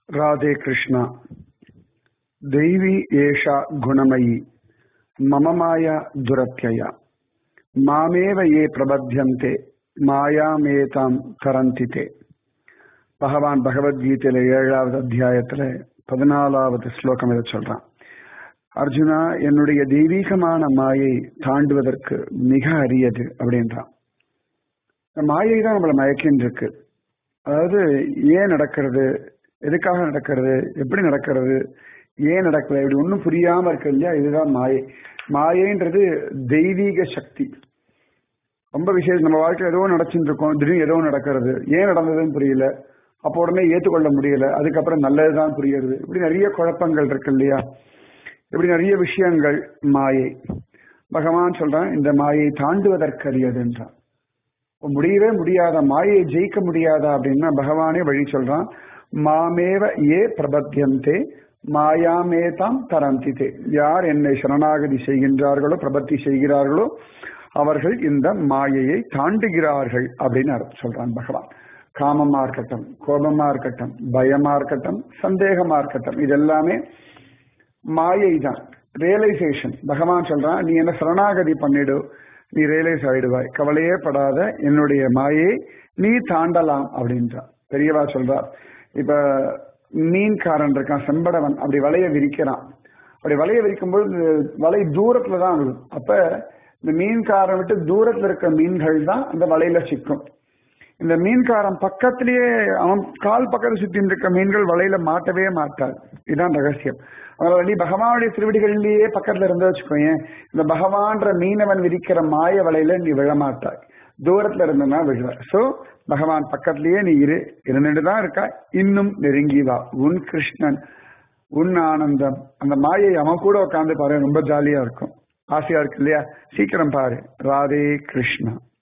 राधे कृष्णा दैवी एषा गुणमयी मम माया दुरत्यया மாமேவ ஏ பிரபத்தியந்தே மாயாமேதாம் தரந்தி தே பகவான் பகவத்கீதையில ஏழாவது அத்தியாயத்துல பதினாலாவது ஸ்லோகம் இதை சொல்றான் அர்ஜுனா என்னுடைய தெய்வீகமான மாயை தாண்டுவதற்கு மிக அரியது அப்படின்றான் இந்த மாயை தான் நம்மளை மயக்கின்றிருக்கு அதாவது ஏன் நடக்கிறது எதுக்காக நடக்கிறது எப்படி நடக்கிறது ஏன் நடக்கல இப்படி ஒன்றும் புரியாம இருக்கு இல்லையா இதுதான் மாயை மாயைன்றது தெய்வீக சக்தி ரொம்ப விசேஷம் நம்ம வாழ்க்கையில் ஏதோ நடச்சுட்டு இருக்கோம் திடீர்னு ஏதோ நடக்கிறது ஏன் நடந்ததுன்னு புரியல அப்போ உடனே ஏற்றுக்கொள்ள முடியல அதுக்கப்புறம் நல்லதுதான் புரியுறது இப்படி நிறைய குழப்பங்கள் இருக்கு இல்லையா இப்படி நிறைய விஷயங்கள் மாயை பகவான் சொல்றான் இந்த மாயை தாண்டுவதற்கரியதுன்றான் முடியவே முடியாத மாயை ஜெயிக்க முடியாதா அப்படின்னா பகவானே வழி சொல்றான் மாமேவ ஏ பிரபத்தியந்தே மாயாமேதாம் தரந்திதே யார் என்னை சரணாகதி செய்கின்றார்களோ பிரபத்தி செய்கிறார்களோ அவர்கள் இந்த மாயையை தாண்டுகிறார்கள் அப்படின்னு சொல்றான் பகவான் காமமா இருக்கட்டும் கோபமா இருக்கட்டும் பயமா இருக்கட்டும் சந்தேகமா இருக்கட்டும் இதெல்லாமே மாயை தான் ரியலைசேஷன் பகவான் சொல்றான் நீ என்ன சரணாகதி பண்ணிடு நீ ரியலைஸ் ஆயிடுவாய் கவலையே படாத என்னுடைய மாயை நீ தாண்டலாம் அப்படின்றான் பெரியவா சொல்றார் இப்ப மீன்காரன் இருக்கான் செம்படவன் அப்படி வலைய விரிக்கிறான் அப்படி வலைய விரிக்கும்போது வலை தூரத்துல தான் விழும் அப்ப இந்த மீன்காரன் விட்டு தூரத்துல இருக்க மீன்கள் தான் அந்த வலையில சிக்கும் இந்த மீன்காரன் பக்கத்திலேயே அவன் கால் பக்கத்துல சுத்தி இருக்க மீன்கள் வலையில மாட்டவே மாட்டாது இதுதான் ரகசியம் அதனால நீ பகவானுடைய திருவடிகளிலேயே பக்கத்துல இருந்தா வச்சுக்கோயேன் இந்த பகவான்ற மீனவன் விரிக்கிற மாய வலையில நீ விழமாட்டாய் தூரத்துல இருந்தனா விழுவ சோ பகவான் பக்கத்திலேயே நீ இரு இருந்துட்டு தான் இருக்கா இன்னும் நெருங்கி வா உன் கிருஷ்ணன் உன் ஆனந்தம் அந்த மாயை அவன் கூட உட்காந்து பாரு ரொம்ப ஜாலியா இருக்கும் ஆசையா இருக்கு இல்லையா சீக்கிரம் பாரு ராதே கிருஷ்ணா